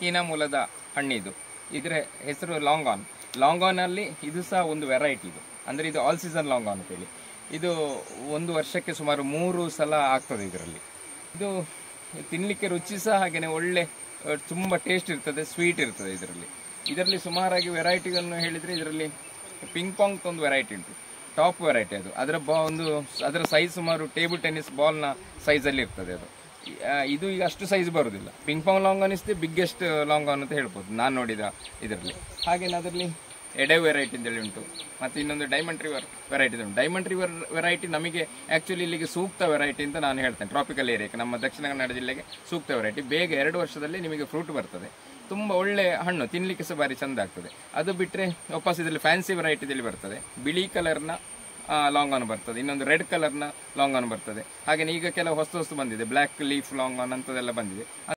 ಕೀನಾ ಮೂಲದ ಹಣ್ಣಿದು ಇದರ ಹೆಸರು ಲಾಂಗ್ ಆನ್ ಲಾಂಗ್ ಆನ್ ಅಲ್ಲಿ ಇದು ಸಹ ಒಂದು ವೆರೈಟಿ ಇದು ಅಂದ್ರೆ ಇದು ಆಲ್ ಸೀಸನ್ ಲಾಂಗ್ ಆನ್ ಅಂತೇಳಿ ಇದು ಒಂದು ವರ್ಷಕ್ಕೆ ಸುಮಾರು ಮೂರು ಸಲ ಆಗ್ತದೆ ಇದರಲ್ಲಿ ಇದು ತಿನ್ನಲಿಕ್ಕೆ ರುಚಿ ಸಹ ಹಾಗೇನೆ ಒಳ್ಳೆ ಅಹ್, ತುಂಬಾ ಟೇಸ್ಟ್ ಇರ್ತದೆ ಸ್ವೀಟ್ ಇರ್ತದೆ ಇದರಲ್ಲಿ ಇದರಲ್ಲಿ ಸುಮಾರಾಗಿ ವೆರೈಟಿಗಳನ್ನು ಹೇಳಿದ್ರೆ ಇದರಲ್ಲಿ ಪಿಂಗ್ ಪಾಂಗ್ ಒಂದು ವೆರೈಟಿ ಉಂಟು ಟಾಪ್ ವೆರೈಟಿ ಅದು ಅದರ ಬಾ ಒಂದು ಅದರ ಸೈಜ್ ಸುಮಾರು ಟೇಬಲ್ ಟೆನ್ನಿಸ್ ಬಾಲ್ನ ಸೈಜಲ್ಲಿ ಇರ್ತದೆ ಅದು ಆ, ಇದು ಈಗ ಅಷ್ಟು ಸೈಜ್ ಬರುವುದಿಲ್ಲ ping pong long on is the biggest long on ಅಂತ ಹೇಳ್ಬೋದು ನಾನು ನೋಡಿದ ಇದರಲ್ಲಿ ಹಾಗೇನೆ ಅದರಲ್ಲಿ ಎಡೆ ವೆರೈಟಿ ಅಂತೇಳಿ ಉಂಟು ಮತ್ತು ಇನ್ನೊಂದು ಡೈಮಂಡ್ ರಿವರ್ ವೆರೈಟಿ ಉಂಟು ಡೈಮಂಡ್ ರಿವರ್ ವೆರೈಟಿ ನಮಗೆ ಆ್ಯಕ್ಚುಲಿ ಇಲ್ಲಿಗೆ ಸೂಕ್ತ ವೆರೈಟಿ ಅಂತ ನಾನು ಹೇಳ್ತೇನೆ ಟ್ರಾಪಿಕಲ್ ಏರಿಯಾಕ್ಕೆ ನಮ್ಮ ದಕ್ಷಿಣ ಕನ್ನಡ ಜಿಲ್ಲೆಗೆ ಸೂಕ್ತ ವೆರೈಟಿ ಬೇಗ ಎರಡು ವರ್ಷದಲ್ಲಿ ನಿಮಗೆ ಫ್ರೂಟ್ ಬರ್ತದೆ ತುಂಬ ಒಳ್ಳೆ ಹಣ್ಣು ತಿನ್ನಲಿಕ್ಕೆ ಸಹ ಭಾರಿ ಚಂದ ಆಗ್ತದೆ ಅದು ಬಿಟ್ಟರೆ ವಾಪಸ್ ಇದರಲ್ಲಿ ಫ್ಯಾನ್ಸಿ ವೆರೈಟಿದಲ್ಲಿ ಬರ್ತದೆ ಬಿಳಿ ಕಲರ್ನ ಲಾಂಗ್ ಆನ್ ಬರ್ತದೆ ಇನ್ನೊಂದು ರೆಡ್ ಕಲರ್ನ ಲಾಂಗ್ ಆನ್ ಬರ್ತದೆ ಹಾಗೆ ಈಗ ಕೆಲವು ಹೊಸ ಹೊಸ ಬಂದಿದೆ ಬ್ಲ್ಯಾಕ್ ಲೀಫ್ ಲಾಂಗ್ ಆನ್ ಅಂತದೆಲ್ಲ ಬಂದಿದೆ